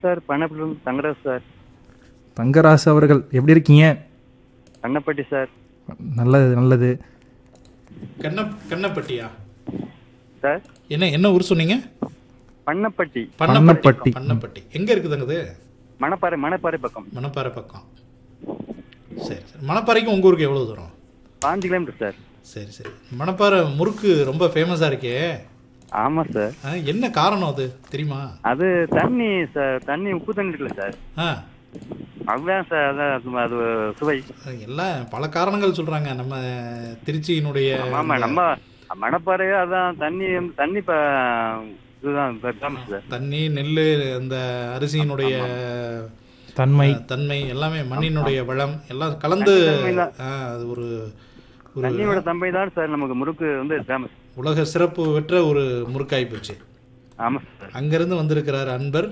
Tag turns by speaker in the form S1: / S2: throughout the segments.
S1: Sir Pannappatti Thangaraj sir
S2: Thangarasu அவர்கள் எப்படி இருக்கீங்க
S1: பண்ணப்பட்டி சார்
S2: நல்லது நல்லது
S3: கண்ண கண்ணப்பட்டியா
S1: சார்
S3: என்ன என்ன ஊர் சொன்னீங்க
S1: பண்ணப்பட்டி
S2: பண்ணப்பட்டி.
S3: பண்ணப்பட்டி எங்க இருக்குதுங்க அது
S1: மணப்பாறை மணப்பாறை பக்கம்
S3: மணப்பாறை பக்கம் சரி சரி மணப்பாறைக்கும் உங்க ஊருக்கு எவ்வளவு தூரம்
S1: பாஞ்சு கிலோமீட்டர் சார்
S3: சரி சரி மணப்பாறை முறுக்கு ரொம்ப ஃபேமஸா இருக்கே
S1: ஆமா சார்
S3: ஆ, என்ன காரணம் அது தெரியுமா
S1: அது தண்ணி சார் தண்ணி உப்பு தண்ணி இருக்குல்ல சார்
S3: ஆ
S1: அதுதான் சார் அதான் அது- அது சுவை
S3: எல்லாம் பல காரணங்கள் சொல்றாங்க நம்ம திருச்சியினுடைய
S1: ஆமா நம்ம மணப்பாறை அதான் தண்ணி வந்து- தண்ணி இப்ப இதுதான் ஃபேமஸ் சார்
S3: தண்ணி நெல் அந்த அரிசியினுடைய
S2: தன்மை
S3: அஹ், தன்மை எல்லாமே மண்ணினுடைய வளம் எல்லாம் கலந்து
S1: தன்மைதான்.
S3: ஆ, அது ஒரு ஒரு
S1: தண்ணியோட தம்பை தான் சார் நமக்கு முறுக்கு வந்து ஃபேமஸ்
S3: உலக சிறப்பு பெற்ற ஒரு முறுக்காய் போச்சு
S1: ஆமா சார்
S3: அங்கிருந்து வந்திருக்கிறார் அன்பர்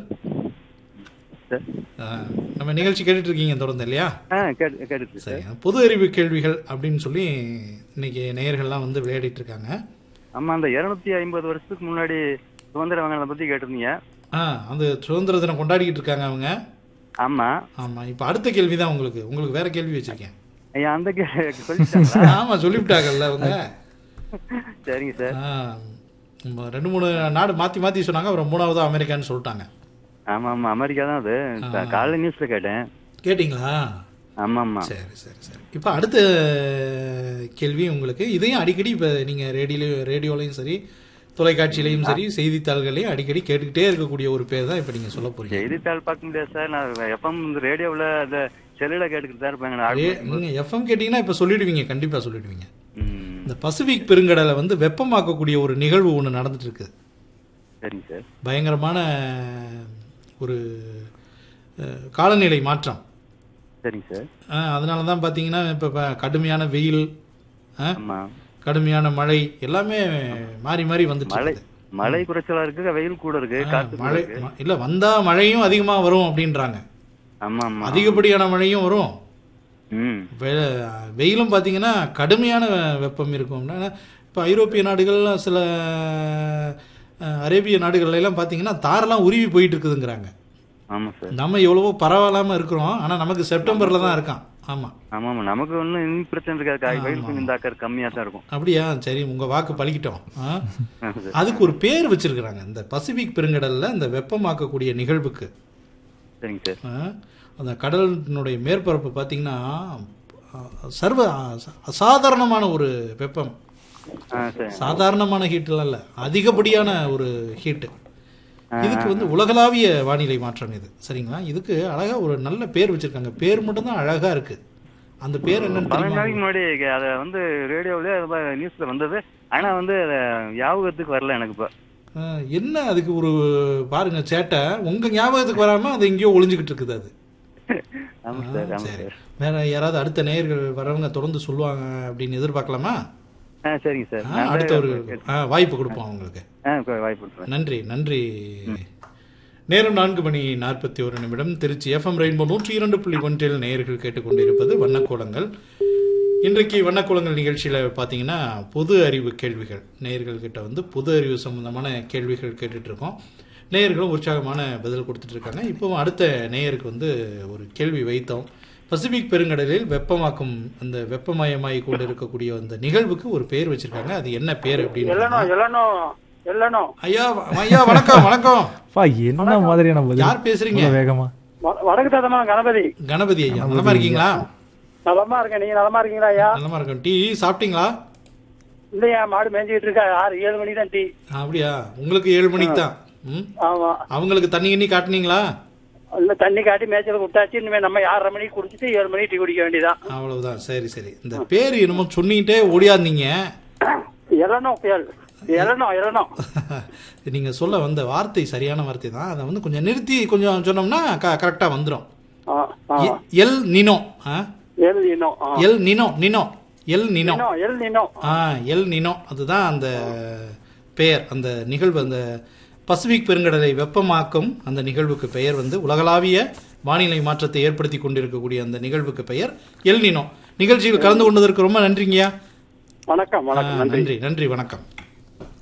S1: சார்
S3: ஆ, நம்ம நிகழ்ச்சி கேட்டுட்டு இருக்கீங்க தொடர்ந்து இல்லையா
S1: ஆ கேட்டு கேட்டுச்சு சார்
S3: சரி பொது அறிவு கேள்விகள் அப்படின்னு சொல்லி இன்னைக்கு நேயர்கள்லாம் வந்து விளையாடிட்டு இருக்காங்க
S1: ஆமா அந்த இருநூத்தி ஐம்பது வருஷத்துக்கு முன்னாடி சுதந்திரம் வாங்கினதை பத்தி கேட்டிருந்தீங்க
S3: ஆ அந்த சுதந்திர தினம் கொண்டாடிக்கிட்டு இருக்காங்க அவங்க
S1: ஆமா
S3: ஆமா இப்போ அடுத்த கேள்வி தான் உங்களுக்கு உங்களுக்கு வேற கேள்வி வச்சிருக்கேன்
S1: ஐயா அந்த கே சொல்லிட்டாங்களா
S3: ஆமா சொல்லிவிட்டாங்கல்ல அவங்க
S1: சரிங்க சார்
S3: ஆ, நம்ம ரெண்டு மூணு நாடு மாத்தி மாத்தி சொன்னாங்க அப்புறம் மூணாவது அமெரிக்கான்னு சொல்லிட்டாங்க
S1: ஆமா ஆமா அமெரிக்கா தான் அது கா- காலைல நியூஸ்ல கேட்டேன்
S3: கேட்டிங்களா
S1: ஆமா ஆமா
S3: சரி சரி சரி இப்போ அடுத்த கேள்வி உங்களுக்கு இதையும் அடிக்கடி இப்போ நீங்கள் ரேடியோ ரேடியோலையும் சரி தொலைக்காட்சியிலையும் சரி செய்தித்தாள்களையும் அடிக்கடி கேட்டுக்கிட்டே இருக்கக்கூடிய ஒரு பேர் தான் இப்போ நீங்கள் சொல்ல போறீங்க
S1: செய்தித்தாள் பார்க்க முடியாது சார் நான் எஃப்எம் இந்த ரேடியோவில் அந்த செல்லுல கேட்டுக்கிட்டு தான் இருப்பாங்க நான் ஆட் பண்ணும்போது.
S3: நீங்கள் எஃப்எம் கேட்டிங்கன்னா இப்போ சொல்லிடுவீங்க கண்டிப்பாக சொல்லிடுவீங்க
S1: ம்,
S3: இந்த பசிபிக் பெருங்கடலை வந்து வெப்பமாக்கக்கூடிய ஒரு நிகழ்வு ஒன்று நடந்துட்டு இருக்கு
S1: சரிங்க சார்
S3: பயங்கரமான ஒரு அஹ், காலநிலை மாற்றம்
S1: சரிங்க சார்
S3: அஹ், அதனால தான் பார்த்தீங்கன்னா இப்போ கடுமையான வெயில் அஹ்,
S1: ஆமா
S3: கடுமையான மழை எல்லாமே மாறி மாறி வந்துட்டு
S1: மழை
S3: இருக்குது.
S1: மழை குறைச்சலா இருக்கு வெயில் கூட இருக்கு
S3: ஆ,
S1: காத்து கூட
S3: மழை
S1: இருக்கு
S3: ம- இல்ல வந்தா மழையும் அதிகமா வரும் அப்படின்றாங்க
S1: ஆமா ஆமா
S3: அதிகப்படியான மழையும் வரும்
S1: ம்
S3: வெ- வெயிலும் பாத்தீங்கன்னா கடுமையான வெப்பம் இருக்கும் அப்படின்னா, இப்ப ஐரோப்பிய நாடுகள் சில அஹ், அரேபிய நாடுகள்ல எல்லாம் பாத்தீங்கன்னா தாரெல்லாம் உருவி போயிட்டு இருக்குதுங்கிறாங்க
S1: ஆமா சார்
S3: நம்ம எவ்வளவோ பரவாயில்லாம இருக்கிறோம் ஆனா நமக்கு செப்டம்பர்ல தான் இருக்கான் ஆமா
S1: ஆமா ஆமா நமக்கு ஒன்றும் இன்னும் பிரச்சனை இருக்காது கா- வெயில் கொஞ்சம் தாக்கர் கம்மியா தான் இருக்கும்
S3: அப்படியா சரி உங்க வாக்கு பழிக்கிட்டோம் ஆ?
S1: ஆமா சார்.
S3: அதுக்கு ஒரு பேர் வச்சிருக்கிறாங்க இந்த பசிபிக் பெருங்கடல்ல இந்த வெப்பமாக்கக்கூடிய நிகழ்வுக்கு
S1: சரிங்க சார்
S3: ஆ, அந்த கடலினுடைய மேற்பரப்பு பார்த்தீங்கன்னா ஆ, சர்வ அ- அசாதாரணமான ஒரு வெப்பம்
S1: ஆ சரி
S3: சாதாரணமான ஹீட்லாம் இல்லை அதிகப்படியான ஒரு ஹீட்டு இதுக்கு வந்து உலகளாவிய வானிலை மாற்றம் இது சரிங்களா இதுக்கு அழகா ஒரு நல்ல பேர் வச்சிருக்காங்க பேர் மட்டும்தான் அழகா இருக்கு அந்த பேர் என்னன்னு
S1: பதினஞ்சு
S3: தெரியுமா
S1: நாளைக்கு முன்னாடி அதை வந்து ரேடியோவிலே நியூஸ்ல வந்தது ஆனா வந்து அத ஞாபகத்துக்கு வரல எனக்கு இப்ப
S3: ஆ, என்ன அதுக்கு ஒரு பாருங்க சேட்டை உங்க ஞாபகத்துக்கு வராம அது எங்கேயோ ஒளிஞ்சுக்கிட்டு இருக்குது அது
S1: ஆமா சார் ஆமா
S3: சரி
S1: சார்
S3: வேற யாராவது அடுத்த நேயர்கள் வரவங்க தொடர்ந்து சொல்லுவாங்க அப்படின்னு எதிர்பார்க்கலாமா
S1: ஆ சரிங்க சார்
S3: ஆ,
S1: நான்
S3: அடுத்தவர்கள் ஆ, வாய்ப்பு கொடுப்போம் அவங்களுக்கு
S1: ஆ வாய்ப்பு கொடுத்துறேன்
S3: நன்றி நன்றி நேரம் நான்கு மணி நாற்பத்தி ஒரு நிமிடம் திருச்சி எஃப்எம் ரெயின்போ நூற்றி இரண்டு புள்ளி ஒன்றில் நேயர்கள் கேட்டுக்கொண்டிருப்பது வண்ணக்கோலங்கள் இன்றைக்கு வண்ணக்கோலங்கள் நிகழ்ச்சியில் பார்த்தீங்கன்னா பொது அறிவு கேள்விகள் நேயர்கள் கிட்ட வந்து பொது அறிவு சம்பந்தமான கேள்விகள் கேட்டுட்டு இருக்கோம் நேயர்களும் உற்சாகமான பதில் கொடுத்துட்டு இருக்காங்க இப்போவும் அடுத்த நேயருக்கு வந்து ஒரு கேள்வி வைத்தோம் பசிபிக் பெருங்கடலில் வெப்பமாக்கும் அந்த வெப்பமயமாகி கொண்டு இருக்கக்கூடிய அந்த நிகழ்வுக்கு ஒரு பேர் வச்சிருக்காங்க அது என்ன பேர் அப்படின்னு
S4: எல்லனோ எல்லனோ எல்லனோ
S3: ஐயா வ- ஐயா வணக்கம் வணக்கம்
S2: பா என்ன மாதிரியான பதில்
S3: யார் பேசுறீங்க
S2: இவ்வளவு வேகமா
S4: வ- வடக்கு தாத்தமா கணபதி
S3: கணபதி ஐயா நலமா இருக்கீங்களா
S4: நலமா இருக்கேன் நீங்க நலமா இருக்கீங்களா ஐயா
S3: நலமா இருக்கோம் டீ சாப்பிட்டீங்களா
S4: இல்லையா மாடு மேய்ஞ்சிட்டு இருக்கா ஆறு ஏழு மணி தான் டீ
S3: அப்படியா உங்களுக்கு ஏழு மணிக்கு தான் ம்
S4: ஆமா
S3: அவங்களுக்கு தண்ணி கிண்ணி காட்டுனீங்களா
S4: இல்ல தண்ணி காட்டி மேய்ச்சல் விட்டாச்சு இனிமே நம்ம ஆறரை மணிக்கு குடிச்சிட்டு ஏழு மணிக்கு டீ குடிக்க வேண்டியதான்
S3: அவ்வளவுதான் சரி சரி இந்த பேர் என்னமோ சொன்னிட்டே ஓடியாந்தீங்க
S4: எல்லனோ புயல் எல்லனோ எல்லனோ
S3: நீங்க சொல்ல வந்த வார்த்தை சரியான வார்த்தை தான் அதை வந்து கொஞ்சம் நிறுத்தி கொஞ்சம் சொன்னோம்னா கரெக்டா வந்துடும்
S4: ஆ, ஆ.
S3: எல் நினோ ஆ?
S4: எல் நினோ ஆ.
S3: El Nino Nino El Nino
S4: Nino El Nino
S3: ஆ எல் நினோ அதுதான் அந்த பெயர் அந்த நிகழ்வு அந்த பசிபிக் பெருங்கடலை வெப்பமாக்கும் அந்த நிகழ்வுக்கு பெயர் வந்து உலகளாவிய வானிலை மாற்றத்தை ஏற்படுத்தி கொண்டிருக்கக்கூடிய அந்த நிகழ்வுக்கு பெயர் எல் நினோ நிகழ்ச்சியில் கலந்து கொண்டதற்கு ரொம்ப நன்றிங்கய்யா
S4: வணக்கம்
S3: ஆ,
S4: வணக்கம் நன்றி
S3: நன்றி நன்றி வணக்கம்